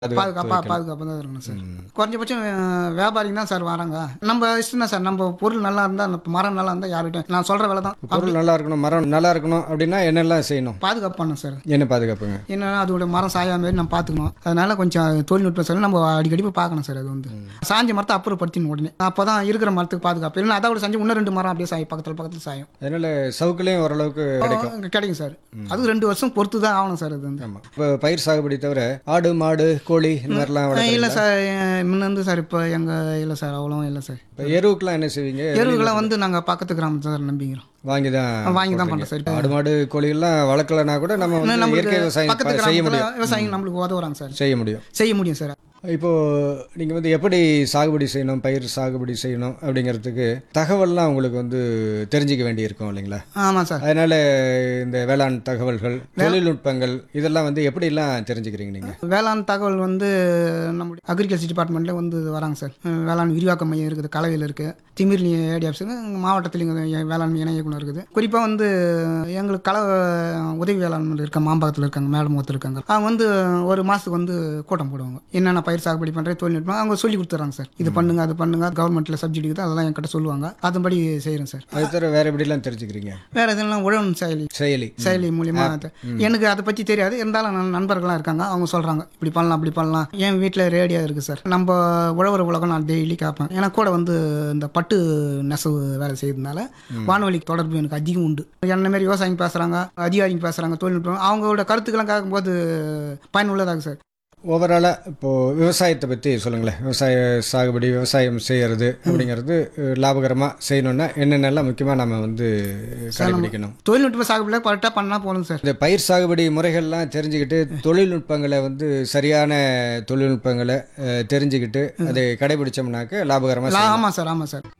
பாதுகாப்பா பாதுகாப்பாக தான் இருக்கணும் சார் குறைஞ்சபட்சம் அஹ், வியாபாரிங்க தான் சார் வராங்க நம்ம இஷ்டம் தான் சார் நம்ம பொருள் நல்லா இருந்தால் அந்த மரம் நல்லா இருந்தால் யார்கிட்ட நான் சொல்கிற வேலை தான் பொருள் நல்லா இருக்கணும் மரம் நல்லா இருக்கணும் அப்படின்னா என்னெல்லாம் செய்யணும் பாதுகாப்பு பண்ணணும் சார் என்ன பாதுகாப்புங்க என்னன்னா அதோட மரம் சாயாம மாதிரி நம்ம பார்த்துக்கணும் அதனால கொஞ்சம் தொழில்நுட்பம் சார் நம்ம அடிக்கடி போய் பார்க்கணும் சார் அது வந்து சாஞ்ச மரத்தை அப்புறப்படுத்தின உடனே அப்போ தான் இருக்கிற மரத்துக்கு பாதுகாப்பு இல்லைன்னா அதோட செஞ்சு இன்னும் ரெண்டு மரம் அப்படியே சாயும் பக்கத்தில் பக்கத்தில் சாயும் அதனால சவுக்குலையும் ஓரளவுக்கு கிடைக்கும் அஹ் கிடைக்கும் சார் அது ரெண்டு வருஷம் பொறுத்து தான் ஆகணும் சார் அது வந்து ஆமாம் இப்போ பயிர் சாகுபடி தவிர ஆடு மாடு கோழி இந்த மாதிரிலாம் இல்லை வளர்க்குறீங்களா? சார் அஹ் முன்ன வந்து சார் இப்போ எங்கள் இல்லை சார் அவ்வளோ இல்லை சார் இப்போ எருவுக்குலாம் என்ன செய்வீங்க எருவுகளை வந்து நாங்கள் பக்கத்து கிராமத்தை சார் நம்பிக்கிறோம் வாங்கி தான் வாங்கி தான் போடுறீங்க. பண்ணுறோம் சார் ஆடு மாடு கோழிகள்லாம் வளர்க்கலனா கூட நம்ம வந்து இயற்கை நம்மளுக்கு விவசாயம் பக்கத்து ப- செய்ய முடியும் கிராமத்தில் விவசாயிங்க நம்மளுக்கு உதவுறாங்க சார் செய்ய முடியும் செய்ய முடியும் சார் இப்போ நீங்கள் வந்து எப்படி சாகுபடி செய்யணும் பயிர் சாகுபடி செய்யணும் அப்படிங்கிறதுக்கு தகவல்லாம் உங்களுக்கு வந்து தெரிஞ்சுக்க வேண்டியிருக்கும் இல்லைங்களா ஆமாம் சார் அதனால இந்த வேளாண் தகவல்கள் தொழில்நுட்பங்கள் இதெல்லாம் வந்து எப்படிலாம் தெரிஞ்சுக்கிறீங்க நீங்கள் வேளாண் தகவல் வந்து நம்முடைய அக்ரிகல்ச்சர் டிபார்ட்மெண்ட்டில் வந்து வராங்க சார் அஹ் வேளாண் விரிவாக்க மையம் இருக்குது கலவையில் இருக்குது திமிர்லி ஏடி ஆஃபீஸுங்க மாவட்டத்தில் இங்கே வேளாண் இணை இயக்குனர் இருக்குது குறிப்பாக வந்து எங்களுக்கு கல உதவி வேளாண் இருக்க மாம்பாக்கத்தில் இருக்காங்க மேடம் ஒருத்தர் இருக்காங்க அவங்க வந்து ஒரு மாதத்துக்கு வந்து கூட்டம் போடுவாங்க என்னென்ன பயிர் சாகுபடி பண்ணுற தொழில்நுட்பம் அவங்க சொல்லி கொடுத்துறாங்க சார் இது பண்ணுங்க அது பண்ணுங்க கவர்மெண்ட்டில் சப்சிடி இருக்குது அதெல்லாம் என்கிட்ட சொல்லுவாங்க அதன்படி செய்கிறேன் சார் அது தவிர வேற எப்படிலாம் தெரிஞ்சுக்கிறீங்க வேறு எதுலாம் உழவன் செயலி செயலி செயலி மூலியமா அது- எனக்கு அதை பற்றி தெரியாது இருந்தாலும் நன் நண்பர்கள்லாம் இருக்காங்க அவங்க சொல்கிறாங்க இப்படி பண்ணலாம் அப்படி பண்ணலாம் என் வீட்டில் ரேடியோ இருக்குது சார் நம்ம உழவர் உலகம் நான் டெய்லி கேட்பேன் ஏன்னா கூட வந்து இந்த பட்டு நெசவு வேலை செய்யறதுனால வானொலி தொடர்பு எனக்கு அதிகம் உண்டு என்ன மாதிரி விவசாயிங்க பேசுகிறாங்க அதிகாரிங்க பேசுகிறாங்க தொழில்நுட்பம் அவங்களோட கருத்துக்கெல்லாம் கேட்கும்போது பயனுள்ளதாக சார் ஓவராலாக இப்போது விவசாயத்தை பற்றி சொல்லுங்களேன் விவசாய சாகுபடி விவசாயம் செய்கிறது அப்படிங்கிறது லாபகரமாக செய்யணும்னா என்னென்னலாம் முக்கியமாக நம்ம வந்து கடைபிடிக்கணும் தொழில்நுட்ப சாகுபடியில் கரெக்டாக பண்ணால் போதும் சார் இந்த பயிர் சாகுபடி முறைகள்லாம் தெரிஞ்சுக்கிட்டு தொழில்நுட்பங்களை வந்து சரியான தொழில்நுட்பங்களை அஹ், தெரிஞ்சுக்கிட்டு அதை கடைபிடிச்சோம்னாக்க லாபகரமாக லா- ஆமாம் சார் ஆமாம் சார்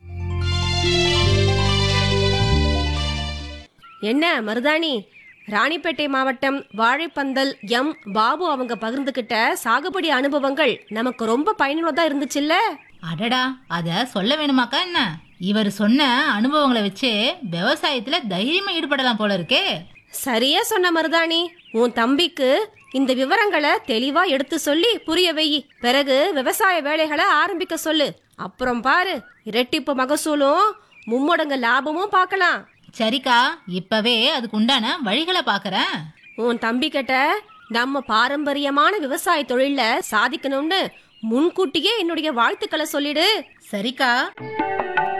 என்ன மருதாணி ராணிப்பேட்டை மாவட்டம் வாழைப்பந்தல் எம் பாபு அவங்க பகிர்ந்துகிட்ட சாகுபடி அனுபவங்கள் நமக்கு ரொம்ப பயனுள்ளதா இருந்துச்சுல்ல அடடா அத சொல்ல வேணுமாக்கா என்ன இவர் சொன்ன அனுபவங்களை வச்சு விவசாயத்துல தைரியமா ஈடுபடலாம் போல இருக்கே சரியா சொன்ன மருதாணி உன் தம்பிக்கு இந்த விவரங்களை தெளிவா எடுத்து சொல்லி புரிய வெயி பிறகு விவசாய வேலைகளை ஆரம்பிக்க சொல்லு அப்புறம் பாரு இரட்டிப்பு மகசூலும் மும்மடங்கு லாபமும் பார்க்கலாம் சரிக்கா இப்பவே அதுக்கு உண்டான வழிகளை பாக்குறேன் உன் தம்பி கிட்ட நம்ம பாரம்பரியமான விவசாய தொழில சாதிக்கணும்னு முன்கூட்டியே என்னுடைய வாழ்த்துக்களை சொல்லிடு சரிக்கா